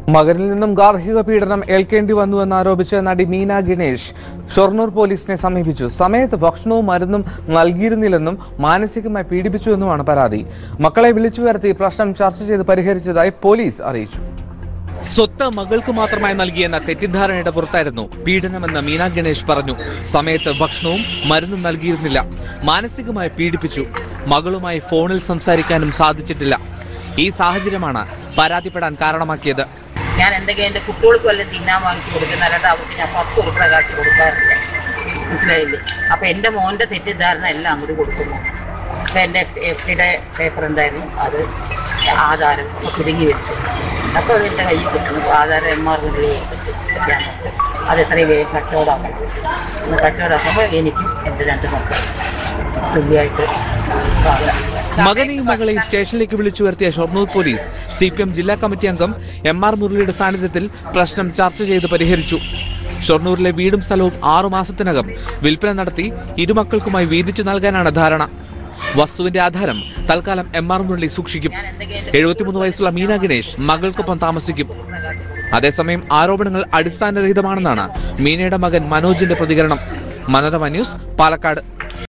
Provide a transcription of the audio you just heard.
മകനിൽ നിന്നും ഗാർഹിക പീഡനം ഏൽക്കേണ്ടി വന്നുവെന്ന് ആരോപിച്ച് നടി മീന ഗണേഷ് ഷൊർണൂർ പോലീസിനെ സമീപിച്ചു സമയത്ത് ഭക്ഷണവും മരുന്നും നൽകിയിരുന്നില്ലെന്നും മാനസികമായി പീഡിപ്പിച്ചുവെന്നുമാണ് പരാതി മക്കളെ വിളിച്ചു വരുത്തി പ്രശ്നം ചർച്ച ചെയ്ത് പരിഹരിച്ചതായി പോലീസ് അറിയിച്ചു സ്വത്ത് മകൾക്ക് മാത്രമായി നൽകിയെന്ന തെറ്റിദ്ധാരണയുടെ പുറത്തായിരുന്നു പീഡനമെന്ന് മീന ഗണേഷ് പറഞ്ഞു സമയത്ത് ഭക്ഷണവും മരുന്നും നൽകിയിരുന്നില്ല മാനസികമായി പീഡിപ്പിച്ചു മകളുമായി ഫോണിൽ സംസാരിക്കാനും സാധിച്ചിട്ടില്ല ഈ സാഹചര്യമാണ് പരാതിപ്പെടാൻ കാരണമാക്കിയത് ഞാൻ എന്തെങ്കിലും എൻ്റെ കുട്ടികൾക്ക് വല്ലതും തിന്നാൻ വാങ്ങിച്ചു കൊടുക്കുന്ന അല്ലാതെ അവർക്ക് ഞാൻ പത്ത് ഉറുപ്പിക കാശ് കൊടുക്കാറില്ല മനസ്സിലായില്ലേ അപ്പം എൻ്റെ മോൻ്റെ തെറ്റിദ്ധാരണ എല്ലാം അങ്ങോട്ട് കൊടുക്കുന്നു അപ്പം എൻ്റെ എഫ് ഡിയുടെ പേപ്പർ എന്തായിരുന്നു അത് ആധാരം കുടുങ്ങി വെച്ചു അപ്പോൾ അത് എൻ്റെ കയ്യിൽ കിട്ടുന്നു ആധാരം എം ആർ മുരളി വെക്കാൻ അത് എത്രയും വേഗം കച്ചവടമാക്കണം ഒന്ന് കച്ചവടമാക്കുമ്പോൾ എനിക്കും എൻ്റെ രണ്ട് മക്കൾ തുല്യമായിട്ട് കാണാം മകനെയും മകളെയും സ്റ്റേഷനിലേക്ക് വിളിച്ചു വരുത്തിയ Shoranur police C P M ജില്ലാ കമ്മിറ്റി അംഗം എം ആർ മുരളിയുടെ സാന്നിധ്യത്തിൽ പ്രശ്നം ചർച്ച ചെയ്ത് പരിഹരിച്ചു ഷൊർണൂരിലെ വീടും സ്ഥലവും ആറു മാസത്തിനകം വിൽപ്പന നടത്തി ഇരുമക്കൾക്കുമായി വീതിച്ചു നൽകാനാണ് ധാരണ വസ്തുവിന്റെ ആധാരം തൽക്കാലം എം ആർ മുരളി സൂക്ഷിക്കും എഴുപത്തിമൂന്ന് വയസ്സുള്ള മീന ഗണേഷ് മകൾക്കൊപ്പം താമസിക്കും അതേസമയം ആരോപണങ്ങൾ അടിസ്ഥാനരഹിതമാണെന്നാണ് മീനയുടെ മകൻ മനോജിന്റെ പ്രതികരണം മനോരമ ന്യൂസ് പാലക്കാട്